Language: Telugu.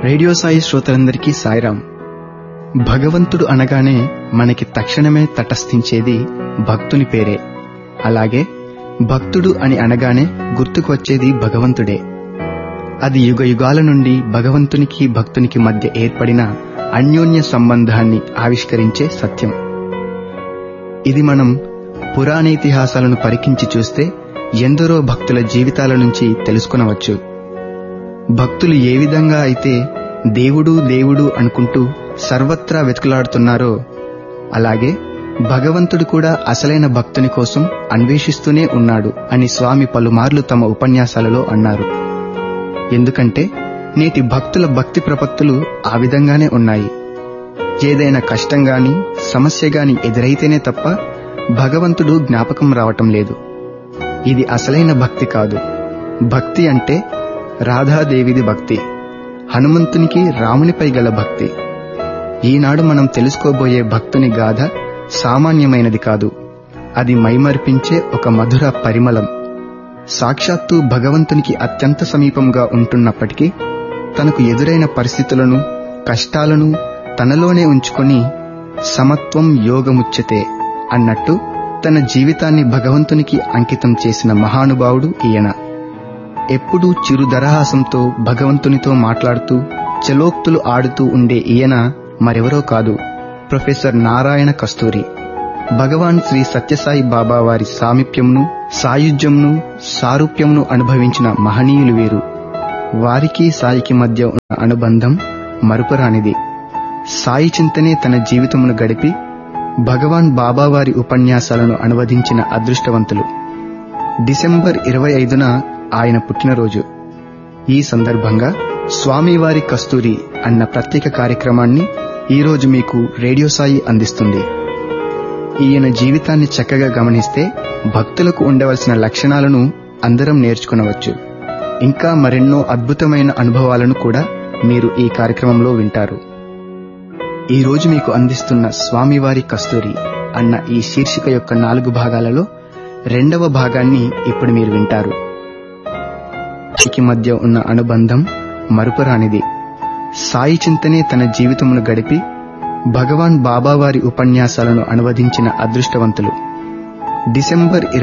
రేడియో సాయి శ్రోతలందరికీ సాయిరాం భగవంతుడు అనగానే మనకి తక్షణమే తటస్థించేది భక్తుని పేరే అలాగే భక్తుడు అని అనగానే గుర్తుకు వచ్చేది భగవంతుడే అది యుగ యుగాల నుండి భగవంతునికి భక్తునికి మధ్య ఏర్పడిన అన్యోన్య సంబంధాన్ని ఆవిష్కరించే సత్యం ఇది మనం పురాణేతిహాసాలను పరికించి చూస్తే ఎందరో భక్తుల జీవితాల నుంచి తెలుసుకొనవచ్చు భక్తులు ఏ విధంగా అయితే దేవుడు దేవుడు అనుకుంటూ సర్వత్రా వెతుకులాడుతున్నారో అలాగే భగవంతుడు కూడా అసలైన భక్తుని కోసం అన్వేషిస్తూనే ఉన్నాడు అని స్వామి పలుమార్లు తమ ఉపన్యాసాలలో అన్నారు ఎందుకంటే నేటి భక్తుల భక్తి ప్రపత్తులు ఆ విధంగానే ఉన్నాయి ఏదైనా కష్టం గాని సమస్య గాని ఎదురైతేనే తప్ప భగవంతుడు జ్ఞాపకం రావటం లేదు ఇది అసలైన భక్తి కాదు భక్తి అంటే రాధాదేవిది భక్తి హనుమంతునికి రామునిపై గల భక్తి ఈనాడు మనం తెలుసుకోబోయే భక్తుని గాథ సామాన్యమైనది కాదు అది మైమర్పించే ఒక మధుర పరిమళం సాక్షాత్తు భగవంతునికి అత్యంత సమీపంగా ఉంటున్నప్పటికీ తనకు ఎదురైన పరిస్థితులను కష్టాలను తనలోనే ఉంచుకొని సమత్వం యోగముచ్యతే అన్నట్టు తన జీవితాన్ని భగవంతునికి అంకితం చేసిన మహానుభావుడు ఈయన ఎప్పుడూ చిరుదరహాసంతో భగవంతునితో మాట్లాడుతూ చలోక్తులు ఆడుతూ ఉండే ఈయన మరెవరో కాదు ప్రొఫెసర్ నారాయణ కస్తూరి భగవాన్ శ్రీ సత్యసాయి బాబా వారి సామీప్యంను సాయుధ్యంను సారూప్యంను అనుభవించిన మహనీయులు వీరు వారికి సాయికి మధ్య ఉన్న అనుబంధం మరుపురానిది సాయి చింతనే తన జీవితమును గడిపి భగవాన్ బాబావారి ఉపన్యాసాలను అనువదించిన అదృష్టవంతులు డిసెంబర్ ఇరవై ఐదున ఆయన పుట్టినరోజు ఈ సందర్భంగా స్వామివారి కస్తూరి అన్న ప్రత్యేక కార్యక్రమాన్ని ఈరోజు మీకు రేడియో సాయి అందిస్తుంది ఈయన జీవితాన్ని చక్కగా గమనిస్తే భక్తులకు ఉండవలసిన లక్షణాలను అందరం నేర్చుకునవచ్చు ఇంకా మరెన్నో అద్భుతమైన అనుభవాలను కూడా మీరు ఈ కార్యక్రమంలో వింటారు ఈ రోజు మీకు అందిస్తున్న స్వామివారి కస్తూరి అన్న ఈ శీర్షిక యొక్క నాలుగు భాగాలలో రెండవ భాగాన్ని ఇప్పుడు మీరు వింటారు వీరికి మధ్య ఉన్న అనుబంధం మరుపురానిది సాయి చింతనే తన జీవితమును గడిపి భగవాన్ బాబావారి ఉపన్యాసాలను అనువదించిన అదృష్టవంతులు డిసెంబర్